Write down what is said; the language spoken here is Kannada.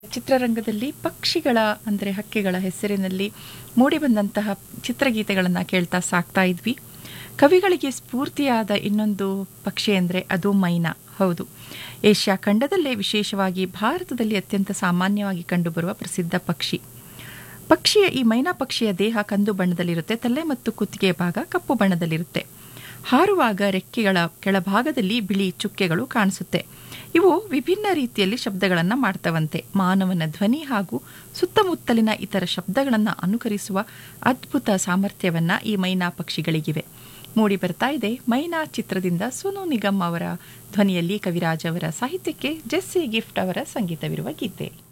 ಚಿತ್ರರಂಗದಲ್ಲಿ ಪಕ್ಷಿಗಳ ಅಂದರೆ ಹಕ್ಕಿಗಳ ಹೆಸರಿನಲ್ಲಿ ಮೂಡಿಬಂದಂತಹ ಚಿತ್ರಗೀತೆಗಳನ್ನು ಕೇಳ್ತಾ ಸಾಕ್ತಾ ಇದ್ವಿ ಕವಿಗಳಿಗೆ ಸ್ಫೂರ್ತಿಯಾದ ಇನ್ನೊಂದು ಪಕ್ಷಿ ಅಂದರೆ ಅದು ಮೈನಾ ಹೌದು ಏಷ್ಯಾ ಖಂಡದಲ್ಲೇ ವಿಶೇಷವಾಗಿ ಭಾರತದಲ್ಲಿ ಅತ್ಯಂತ ಸಾಮಾನ್ಯವಾಗಿ ಕಂಡುಬರುವ ಪ್ರಸಿದ್ಧ ಪಕ್ಷಿ ಪಕ್ಷಿಯ ಈ ಮೈನಾ ಪಕ್ಷಿಯ ದೇಹ ಕಂದು ಬಣ್ಣದಲ್ಲಿರುತ್ತೆ ತಲೆ ಮತ್ತು ಕುತ್ತಿಗೆ ಭಾಗ ಕಪ್ಪು ಬಣ್ಣದಲ್ಲಿರುತ್ತೆ ಹಾರುವಾಗ ರೆಕ್ಕೆಗಳ ಕೆಳಭಾಗದಲ್ಲಿ ಬಿಳಿ ಚುಕ್ಕೆಗಳು ಕಾಣಿಸುತ್ತೆ ಇವು ವಿಭಿನ್ನ ರೀತಿಯಲ್ಲಿ ಶಬ್ದಗಳನ್ನು ಮಾಡ್ತವಂತೆ ಮಾನವನ ಧ್ವನಿ ಹಾಗೂ ಸುತ್ತಮುತ್ತಲಿನ ಇತರ ಶಬ್ದಗಳನ್ನು ಅನುಕರಿಸುವ ಅದ್ಭುತ ಸಾಮರ್ಥ್ಯವನ್ನ ಈ ಮೈನಾ ಪಕ್ಷಿಗಳಿಗಿವೆ ಮೂಡಿ ಬರ್ತಾ ಇದೆ ಮೈನಾ ಚಿತ್ರದಿಂದ ಸೋನು ನಿಗಮ್ ಅವರ ಧ್ವನಿಯಲ್ಲಿ ಕವಿರಾಜ್ ಅವರ ಸಾಹಿತ್ಯಕ್ಕೆ ಜೆಸ್ಸಿ ಗಿಫ್ಟ್ ಅವರ ಸಂಗೀತವಿರುವ ಗೀತೆ